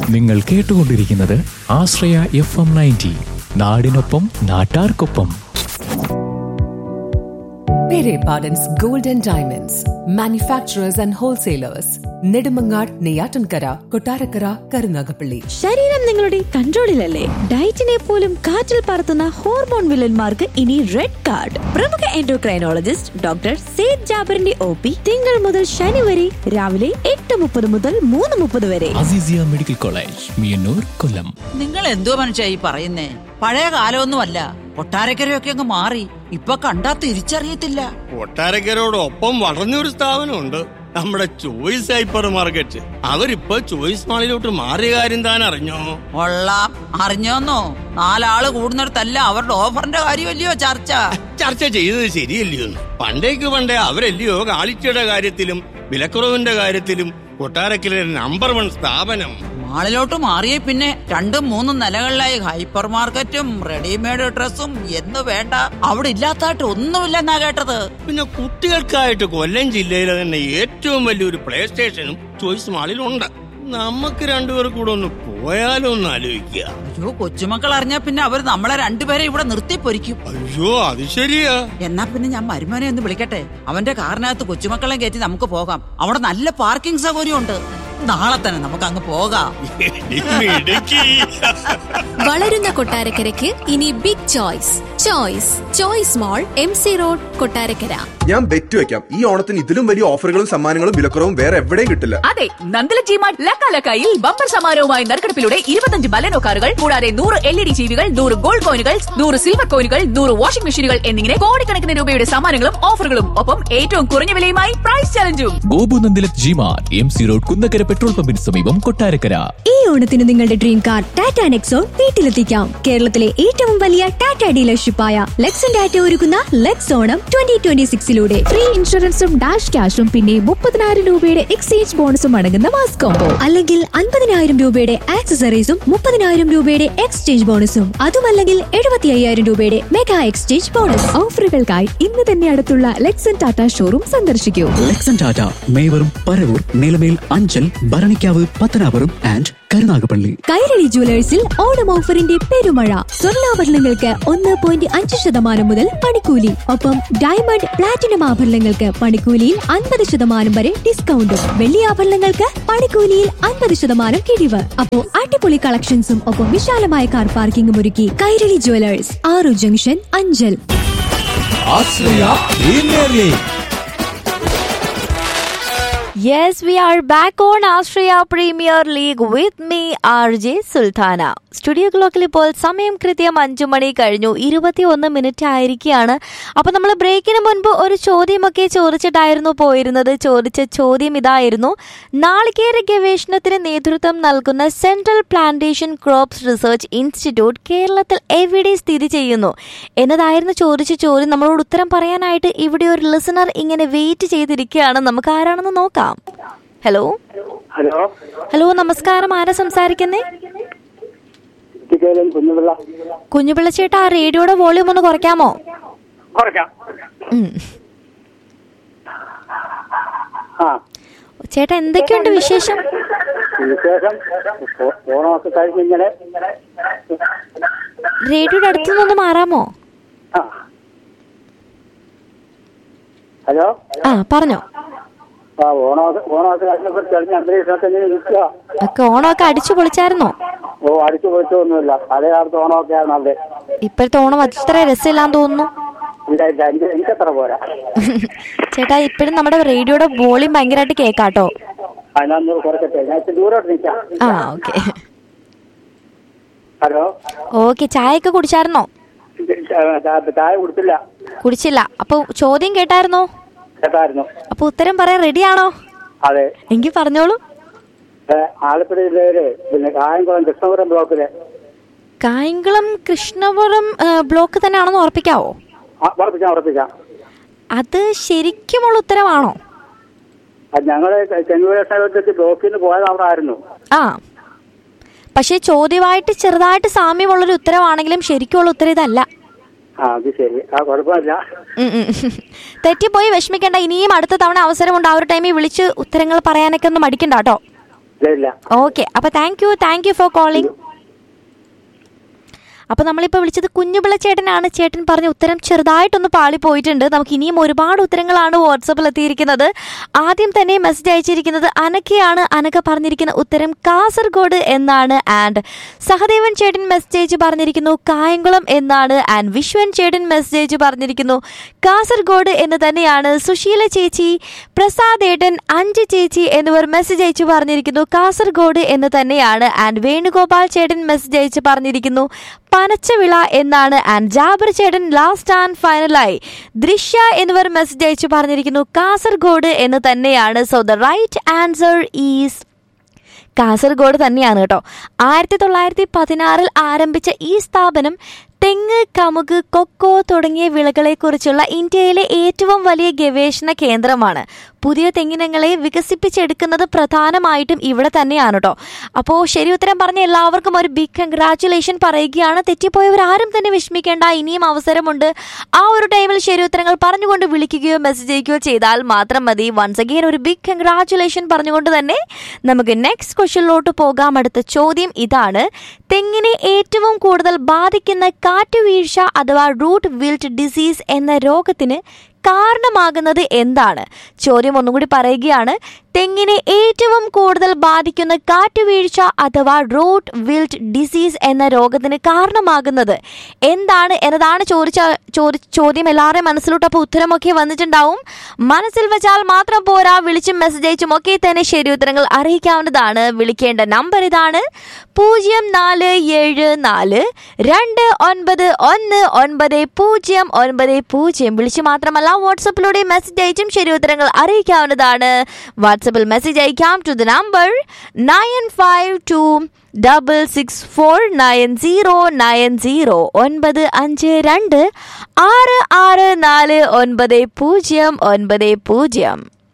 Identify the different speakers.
Speaker 1: നിങ്ങൾ കേട്ടുകൊണ്ടിരിക്കുന്നത് ആശ്രയ F M ninety നാടിനൊപ്പം നാട്ടാർക്കൊപ്പം
Speaker 2: Pere Pardon's Gold and Diamonds, manufacturers and wholesalers, Nedumangad, Neyatankara, Kotarakara, Karunagapalli.
Speaker 3: ശരീരം നിങ്ങളുടെ കൺട്രോളിലല്ലേ ഡയറ്റിനെ പോലും കാറ്റിൽ പറത്തുന്ന ഹോർമോൺ വില്ലന്മാർക്ക് ഇനി റെഡ് കാർഡ് പ്രമുഖ എൻഡോക്രൈനോളജിസ്റ്റ് ഡോക്ടർ സെയ്ദ് ജാബറിന്റെ ഒ പി തിങ്കൾ മുതൽ ശനി വരെ രാവിലെ എട്ട് മുപ്പത് മുതൽ മൂന്ന് മുപ്പത് വരെ
Speaker 1: അസീസിയ മെഡിക്കൽ കോളേജ് മിയന്നൂർ കൊല്ലം
Speaker 4: നിങ്ങൾ എന്തോ മനുഷ്യ ഈ പറയുന്നേ പഴയ കാലമൊന്നുമല്ല കൊട്ടാരക്കരയൊക്കെ അങ്ങ് മാറി ഇപ്പൊ കണ്ടാ തിരിച്ചറിയത്തില്ല
Speaker 5: കൊട്ടാരക്കരോടൊപ്പം വളർന്നൊരു സ്ഥാപനമുണ്ട് നമ്മുടെ ചോയ്സ് ഹൈപ്പർ മാർക്കറ്റ് അവരിപ്പോ ചോയ്സ് മാളിലോട്ട് മാറിയ കാര്യം താൻ അറിഞ്ഞോ
Speaker 4: കൊള്ളാം അറിഞ്ഞോന്നോ നാലാള് കൂടുന്നിടത്തല്ല അവരുടെ ഓഫറിന്റെ കാര്യമല്ലയോ ചർച്ച
Speaker 5: ചർച്ച ചെയ്തത് ശരിയല്ലയോ പണ്ടേക്ക് പണ്ടേ അവരല്ലയോ കാളിച്ചയുടെ കാര്യത്തിലും വിലക്കുറവിന്റെ കാര്യത്തിലും കൊട്ടാരക്കര നമ്പർ വൺ സ്ഥാപനം
Speaker 4: മാളിലോട്ട് മാറിയ പിന്നെ രണ്ടും മൂന്നും നിലകളിലായി ഹൈപ്പർ മാർക്കറ്റും റെഡിമെയ്ഡ് ഡ്രസ്സും എന്ന് വേണ്ട അവിടെ ഇല്ലാത്തായിട്ട് ഒന്നുമില്ലെന്നാ കേട്ടത്
Speaker 5: പിന്നെ കുട്ടികൾക്കായിട്ട് കൊല്ലം ജില്ലയിലെ തന്നെ ഏറ്റവും വലിയൊരു പ്ലേ സ്റ്റേഷനും ചോയ്സ് മാളിലുണ്ട് നമുക്ക് രണ്ടുപേർ കൂടെ ഒന്ന് പോയാലോ ഒന്ന് ആലോചിക്കുക
Speaker 4: അയ്യോ കൊച്ചുമക്കൾ അറിഞ്ഞാ പിന്നെ അവർ നമ്മളെ രണ്ടുപേരെ ഇവിടെ നിർത്തി പൊരിക്കും
Speaker 5: അയ്യോ അത് ശരിയാ
Speaker 4: എന്നാ പിന്നെ ഞാൻ മരുമോനെ ഒന്ന് വിളിക്കട്ടെ അവന്റെ കാറിനകത്ത് കൊച്ചുമക്കളെ കയറ്റി നമുക്ക് പോകാം അവിടെ നല്ല പാർക്കിംഗ് സൗകര്യമുണ്ട് നാളെ തന്നെ നമുക്ക് അങ്ങ് പോകാം
Speaker 5: മിടുക്കി
Speaker 6: വളരുന്ന കൊട്ടാരക്കരയ്ക്ക് ഇനി big Choice Choice Choice mall M C road Kottarakkara
Speaker 7: ഞാൻ ബെറ്റ് വെക്കാം ഈ ഓണത്തിന് ഇതിലും വലിയ ഓഫറുകളും സമ്മാനങ്ങളും വിലക്കുറവും വേറെ എവിടെയും കിട്ടില്ല
Speaker 8: അതെ നന്ദല ജിമാർട്ട് ലക്കാലക്കായിൽ ബമ്പർ സമാരവുമായി നറുക്കെടുപ്പിലൂടെ ഇരുപത്തഞ്ച് ബലനോ കാറുകൾ കൂടാതെ നൂറ് എൽ ഇ ഡി ജീവികൾ നൂറ് ഗോൾഡ് കോയിനുകൾ നൂറ് സിൽവർ കോയിനുകൾ നൂറ് വാഷിംഗ് മെഷീനുകൾ എന്നിങ്ങനെ കോടിക്കണക്കിന് രൂപയുടെ സമ്മാനങ്ങളും ഓഫറുകളും ഒപ്പം ഏറ്റവും കുറഞ്ഞ വിലയുമായി പ്രൈസ് ചലഞ്ചും
Speaker 1: Gopu Nandilath G Mart M C road Kunnakkara petrol പമ്പിന് സമീപം കൊട്ടാരക്കര
Speaker 3: ഈ ഓണത്തിന് നിങ്ങളുടെ ഡ്രീം കാർ ടാറ്റ നെക്സോൺ വീട്ടിലെത്തിക്കാം കേരളത്തിലെ ഏറ്റവും വലിയ ടാറ്റ ഡീലർഷിപ്പായ ലെക്സൺ ടാറ്റ ഒരുക്കുന്ന ലെക്സ് ഓണം ട്വന്റി ട്വന്റി സിക്സിലൂടെ
Speaker 8: ഫ്രീ ഇൻഷുറൻസും ഡാഷ് ക്യാഷും പിന്നെ മുപ്പതിനായിരം രൂപയുടെ എക്സ്ചേഞ്ച് ബോണസും അടങ്ങുന്ന മാസ് കോംബോ
Speaker 3: അല്ലെങ്കിൽ അൻപതിനായിരം രൂപയുടെ ആക്സസറീസും മുപ്പതിനായിരം രൂപയുടെ എക്സ്ചേഞ്ച് ബോണസും അതുമല്ലെങ്കിൽ എഴുപത്തി അയ്യായിരം രൂപയുടെ മെഗാ എക്സ്ചേഞ്ച് ബോണസ്
Speaker 8: ഓഫറുകൾക്കായി ഇന്ന് തന്നെ അടുത്തുള്ള ലെക്സൺ ടാറ്റ ഷോറൂം സന്ദർശിക്കൂ
Speaker 9: ലെക്സൺ ടാറ്റ മേവറും പരവൂർ നിലമേൽ അഞ്ചൽ ഭരണിക്കാവ് പത്തനാപുരം ആൻഡ് കരുനാഗപ്പള്ളി
Speaker 3: കൈരളി ജുവലേഴ്സിൽ ഓണം ഓഫറിന്റെ പെരുമഴ സ്വർണ്ണാഭരണങ്ങൾക്ക് ഒന്ന് പോയിന്റ് അഞ്ച് ശതമാനം മുതൽ പണിക്കൂലി ഒപ്പം ഡയമണ്ട് പ്ലാറ്റിനം ആഭരണങ്ങൾക്ക് പണിക്കൂലിയിൽ അൻപത് ശതമാനം വരെ ഡിസ്കൗണ്ടും വെള്ളി ആഭരണങ്ങൾക്ക് പണിക്കൂലിയിൽ അൻപത് ശതമാനം കിഴിവ് അപ്പോ അടിപൊളി കളക്ഷൻസും ഒപ്പം വിശാലമായ കാർ പാർക്കിംഗും ഒരുക്കി കൈരളി ജുവലേഴ്സ് ആറു junction Anchal
Speaker 10: Yes, we are back on Australia Premier League with me, RJ Sultana. Studio ക്ലോക്കിൽ ഇപ്പോൾ സമയം കൃത്യം അഞ്ചു മണി കഴിഞ്ഞു ഇരുപത്തി ഒന്ന് മിനിറ്റ് ആയിരിക്കുകയാണ് അപ്പോൾ നമ്മൾ ബ്രേക്കിന് മുൻപ് ഒരു ചോദ്യമൊക്കെ ചോദിച്ചിട്ടായിരുന്നു പോയിരുന്നത് ചോദിച്ച ചോദ്യം ഇതായിരുന്നു നാളികേര ഗവേഷണത്തിന് നേതൃത്വം നൽകുന്ന central plantation crops research institute കേരളത്തിൽ എവിടെ സ്ഥിതി ചെയ്യുന്നു എന്നതായിരുന്നു ചോദിച്ച ചോദ്യം നമ്മളോട് ഉത്തരം പറയാനായിട്ട് ഇവിടെ ഒരു ലിസണർ ഇങ്ങനെ വെയിറ്റ് ചെയ്തിരിക്കുകയാണ് നമുക്ക് ആരാണെന്ന് നോക്കാം ഹലോ
Speaker 11: ഹലോ
Speaker 10: ഹലോ നമസ്കാരം ആരാ സംസാരിക്കുന്നേ
Speaker 11: കുട്ടിക്കാലും കുഞ്ഞുപിള്ള
Speaker 10: കുഞ്ഞുപിള്ള ചേട്ടാ ആ റേഡിയോയുടെ വോളിയം ഒന്ന് കുറയ്ക്കാമോ
Speaker 11: കുറയ്ക്കാം
Speaker 10: ഉം.
Speaker 11: ആ
Speaker 10: ചേട്ടാ എന്തൊക്കെയുണ്ട് വിശേഷം
Speaker 11: വിശേഷം ഓ- ഓണമൊക്കെ കഴിഞ്ഞ് ഇങ്ങനെ
Speaker 10: റേഡിയോയുടെ അടുത്ത് നിന്നൊന്ന് മാറാമോ
Speaker 11: ആ ഹലോ
Speaker 10: ആ പറഞ്ഞോ
Speaker 11: ആ ഓണമൊക്കെ ഓണമൊക്കെ കഴിഞ്ഞപ്പോൾ തെളിഞ്ഞ അന്തരീക്ഷമൊക്കെ ഇങ്ങനെ നിൽക്കുക
Speaker 10: ഒക്കെ ഓണമൊക്കെ അടിച്ചു പൊളിച്ചായിരുന്നോ
Speaker 11: ഓ അടിച്ചു പൊളിച്ചൊന്നുമില്ല പഴയ കാലത്ത് ഓണമൊക്കെയാണ് അവിടെ
Speaker 10: ഇപ്പോഴത്തെ ഓണം അത്ര രസമില്ലാന്ന് തോന്നുന്നു
Speaker 11: ഇല്ല ഇല്ല എനിക്ക് എനിക്കത്ര പോരാ
Speaker 10: ചേട്ടാ ഇപ്പോഴും നമ്മുടെ റേഡിയോയുടെ വോളിയം ഭയങ്കരമായിട്ട് കേക്കാട്ടോ
Speaker 11: അതിനൊന്ന് കുറയ്ക്കട്ടെ ഞാൻ ഇച്ചിരി ദൂരോട്ട് നിൽക്കാം
Speaker 10: ആ ഓക്കെ
Speaker 11: ഹലോ
Speaker 10: ഓക്കെ ചായയൊക്കെ കുടിച്ചായിരുന്നോ
Speaker 11: ചാ- ചാ- ചായ കുടിച്ചില്ല
Speaker 10: കുടിച്ചില്ല അപ്പൊ ചോദ്യം കേട്ടായിരുന്നോ
Speaker 11: കേട്ടായിരുന്നു
Speaker 10: അപ്പൊ ഉത്തരം പറയാൻ റെഡിയാണോ
Speaker 11: അതെ
Speaker 10: എങ്കിൽ പറഞ്ഞോളൂ
Speaker 11: ഏ, ആലപ്പുഴ ജില്ലയില് പിന്നെ കായംകുളം കൃഷ്ണപുരം ബ്ലോക്കില്
Speaker 10: കായംകുളം കൃഷ്ണപുരം ഏ, ബ്ലോക്ക് തന്നെയാണെന്ന് ഉറപ്പിക്കാവോ
Speaker 11: ആ, ഉറപ്പിക്കാം ഉറപ്പിക്കാം
Speaker 10: അത് ശരിക്കുമുള്ള ഉത്തരമാണോ
Speaker 11: അത് ഞങ്ങള് ചെങ്ങുവേഷത്തിൽ ബ്ലോക്കിൽ നിന്ന് പോയത് അവിടെ ആയിരുന്നു
Speaker 10: ആ പക്ഷേ ചോദ്യമായിട്ട് ചെറുതായിട്ട് സാമ്യമുള്ളൊരു ഉത്തരവാണെങ്കിലും ശരിക്കുള്ള ഉത്തരം ഇതല്ല
Speaker 11: ആ അത് ശരി ആ കുഴപ്പമില്ല
Speaker 10: ഉം ഉം. തെറ്റിപ്പോയി വിഷമിക്കേണ്ട ഇനിയും അടുത്ത തവണ അവസരമുണ്ട് ആ ഒരു ടൈമിൽ വിളിച്ച് ഉത്തരങ്ങൾ പറയാനൊക്കെ ഒന്ന് മടിക്കണ്ട കേട്ടോ
Speaker 11: ഇല്ല ഇല്ല
Speaker 10: ഓക്കെ അപ്പൊ thank you thank you for calling അപ്പൊ നമ്മളിപ്പോ വിളിച്ചത് കുഞ്ഞുപിള്ള ചേട്ടനാണ് ചേട്ടൻ പറഞ്ഞ ഉത്തരം ചെറുതായിട്ടൊന്ന് പാളി പോയിട്ടുണ്ട് നമുക്ക് ഇനിയും ഒരുപാട് ഉത്തരങ്ങളാണ് വാട്സപ്പിൽ എത്തിയിരിക്കുന്നത് ആദ്യം തന്നെ മെസ്സേജ് അയച്ചിരിക്കുന്നത് അനക്കയാണ് അനക്ക പറഞ്ഞിരിക്കുന്ന ഉത്തരം കാസർഗോഡ് എന്നാണ് ആൻഡ് സഹദേവൻ ചേട്ടൻ മെസ്സേജ് പറഞ്ഞിരിക്കുന്നു കായംകുളം എന്നാണ് ആൻഡ് വിശ്വൻ ചേട്ടൻ മെസ്സേജ് പറഞ്ഞിരിക്കുന്നു കാസർഗോഡ് എന്ന് തന്നെയാണ് സുശീല ചേച്ചി പ്രസാദ് ഏട്ടൻ അഞ്ച് ചേച്ചി എന്നിവർ മെസ്സേജ് അയച്ചു പറഞ്ഞിരിക്കുന്നു കാസർഗോഡ് എന്ന് തന്നെയാണ് ആൻഡ് വേണുഗോപാൽ ചേട്ടൻ മെസ്സേജ് അയച്ച് പറഞ്ഞിരിക്കുന്നു പനച്ചവിള എന്നാണ് ആൻഡ് ജാബർ ചേട്ടൻ ലാസ്റ്റ് ആൻഡ് ഫൈനലായി ദൃശ്യ എന്നിവർ മെസ്സേജ് അയച്ചു പറഞ്ഞിരിക്കുന്നു കാസർഗോഡ് എന്ന് തന്നെയാണ് so the right answer is Kasaragod തന്നെയാണ് കേട്ടോ ആയിരത്തി തൊള്ളായിരത്തി പതിനാറിൽ ആരംഭിച്ച ഈ സ്ഥാപനം തെങ്ങ് കമുക് കൊക്കോ തുടങ്ങിയ വിളകളെക്കുറിച്ചുള്ള ഇന്ത്യയിലെ ഏറ്റവും വലിയ ഗവേഷണ കേന്ദ്രമാണ് പുതിയ തെങ്ങിനങ്ങളെ വികസിപ്പിച്ചെടുക്കുന്നത് പ്രധാനമായിട്ടും ഇവിടെ തന്നെയാണ് കേട്ടോ അപ്പോൾ ശരി ഉത്തരം പറഞ്ഞ എല്ലാവർക്കും ഒരു ബിഗ് കൺഗ്രാറ്റുലേഷൻ പറയുകയാണ് തെറ്റിപ്പോയവർ ആരും തന്നെ വിഷമിക്കേണ്ട ഇനിയും അവസരമുണ്ട് ആ ഒരു ടൈമിൽ ശരി ഉത്തരങ്ങൾ പറഞ്ഞുകൊണ്ട് വിളിക്കുകയോ മെസ്സേജ് അയക്കുകയോ ചെയ്താൽ മാത്രം മതി വൺസ് അഗെയിൻ ഒരു ബിഗ് കൺഗ്രാറ്റുലേഷൻ പറഞ്ഞുകൊണ്ട് തന്നെ നമുക്ക് നെക്സ്റ്റ് ക്വസ്റ്റ്യനിലോട്ട് പോകാം അടുത്ത ചോദ്യം ഇതാണ് തെങ്ങിനെ ഏറ്റവും കൂടുതൽ ബാധിക്കുന്ന കാറ്റുവീഴ്ച അഥവാ റൂട്ട് വിൽറ്റ് ഡിസീസ് എന്ന രോഗത്തിന് കാരണമാകുന്നത് എന്താണ് ചോദ്യം ഒന്നും കൂടി പറയുകയാണ് തെങ്ങിനെ ഏറ്റവും കൂടുതൽ ബാധിക്കുന്ന കാറ്റുവീഴ്ച അഥവാ റൂട്ട് വിൽറ്റ് ഡിസീസ് എന്ന രോഗത്തിന് കാരണമാകുന്നത് എന്താണ് എന്നതാണ് ചോദിച്ച ചോദി ചോദ്യം എല്ലാവരുടെയും മനസ്സിലോട്ട് അപ്പോൾ ഉത്തരമൊക്കെ വന്നിട്ടുണ്ടാവും മനസ്സിൽ വെച്ചാൽ മാത്രം പോരാ വിളിച്ചും മെസ്സേജ് അയച്ചും ഒക്കെ തന്നെ ശരി ഉത്തരങ്ങൾ അറിയിക്കാവുന്നതാണ് വിളിക്കേണ്ട നമ്പർ ഇതാണ് പൂജ്യം നാല് ഏഴ് നാല് രണ്ട് ഒൻപത് ഒന്ന് ഒൻപത് പൂജ്യം ഒൻപത് പൂജ്യം വിളിച്ച് മാത്രമല്ല വാട്സപ്പിലൂടെ മെസ്സേജ് അയച്ചും ശരി ഉത്തരങ്ങൾ അറിയിക്കാവുന്നതാണ് വാട്സപ്പിൽ മെസ്സേജ് അയക്കാം to the number nine five two double six four nine zero nine zero ഒൻപത് അഞ്ച് രണ്ട് ആറ് ആറ് നാല് ഒൻപത് പൂജ്യം ഒൻപത് പൂജ്യം